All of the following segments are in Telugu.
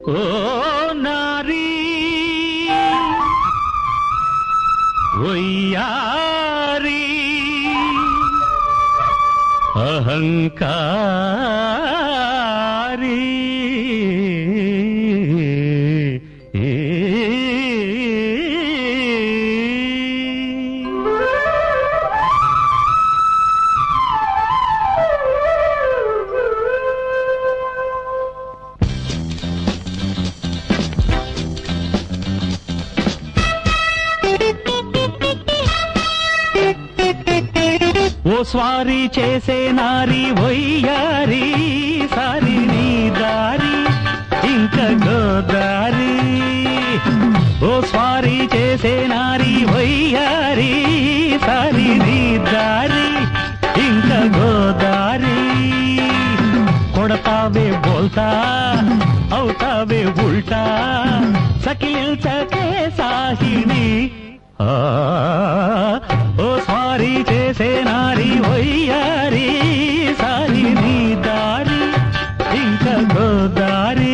ఓ నారీ ఒయ్యారీ అహంకారీ ఓ స్వారీ చేసే నారీ వయ్యారి సారి నీ దారి ఇంక గోదారి ఓ స్వారీ చేసే నారీ వయ్యారి సారి నీ దారి ఇంక గోదారి కొడతావే బోల్తా అవుతావే ఉల్టా సకిల్చకే సాహిని ఆ, ఓ సారీ చేసే నారి ఒయ్యారి సారి నీ దారి ఇంక గోదారి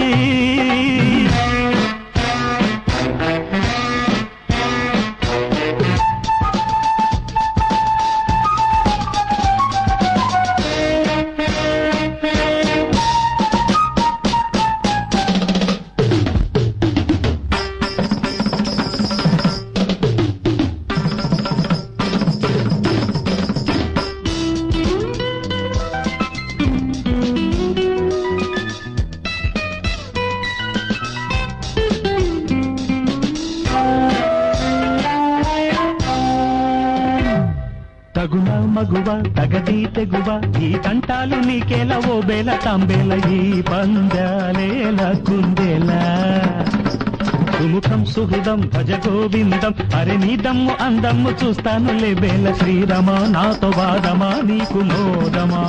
తగున మగువ తగది తెగువ ఈ కంటాలు నీకేలా ఓ బేల తాంబేల ఈ పందాలేల కుందేలా సుముఖం సుహృదం భజ గోవిందం అరే నీ దమ్ము అందమ్ము చూస్తాను లేబేల శ్రీరమా నాతో వాదమా నీకు మోదమా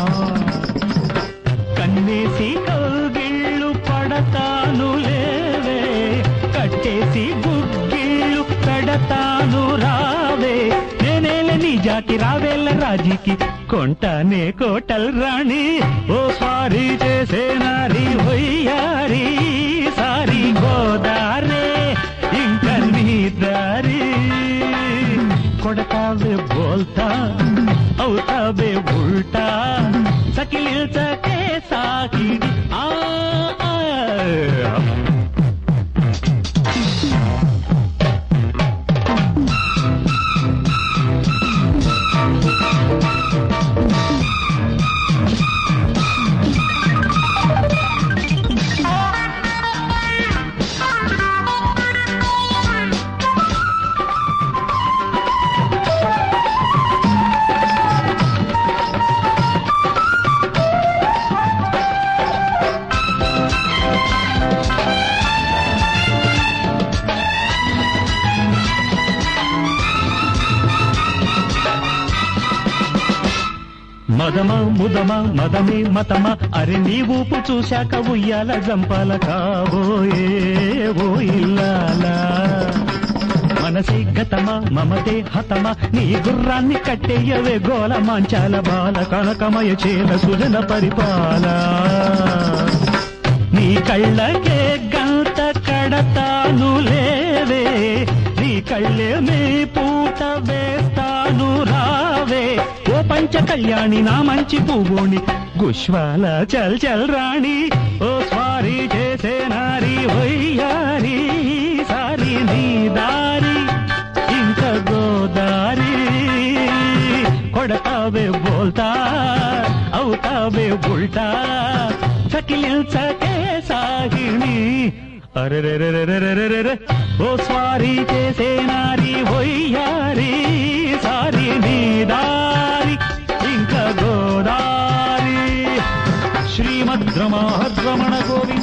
కన్నేసి కౌగిళ్ళు పడతాను లేవే కట్టేసి గుగ్గిళ్ళు పెడతాను రావే నేనేల నీ జాకి రావేల రాజీకి కొంటానే కోటల్ రాణి ఓ సారీ చేసే నారి హొయ్యారి సారీ గోదారే ఇంక నీ దారి కొడతావే బోల్తా అవుతావే ఉల్టా సకిలిల్చకే సాకిడి ఆ ఆ. మదమా ముదమా మదమే మతమా అరే నీ ఊపు చూశాక ఉయ్యాల జంపాల కాబోయే ఓ ఇల్లాలా మనసి గతమా మమతే హతమా నీ గుర్రాన్ని కట్టేయవే గోల మాంచాల బాల కనకమయ చేల సుజన పరిపాల నీ కళ్ళకే గంత కడతాను లేవే నీ కళ్ళే మే పూట వేస్తాను రావే ఓ పంచ కళ్యాణి నా మంచి పువ్వుని గుష్వాల చల్ చల్ రాణి ఓ స్వారీ చేసే నారి ఒయ్యారి సారి నీ దారి ఇంక గోదారి కొడతావే బోల్తా అవుతావే ఉల్టా సకిలించకే సాగిణి అరెరెరెరెరెరెరెరె ఓ స్వారీ చేసే నారి ఒయ్యారి సారి నీ దారి ఇంక గోదారి శ్రీమద్రమణ గోవింద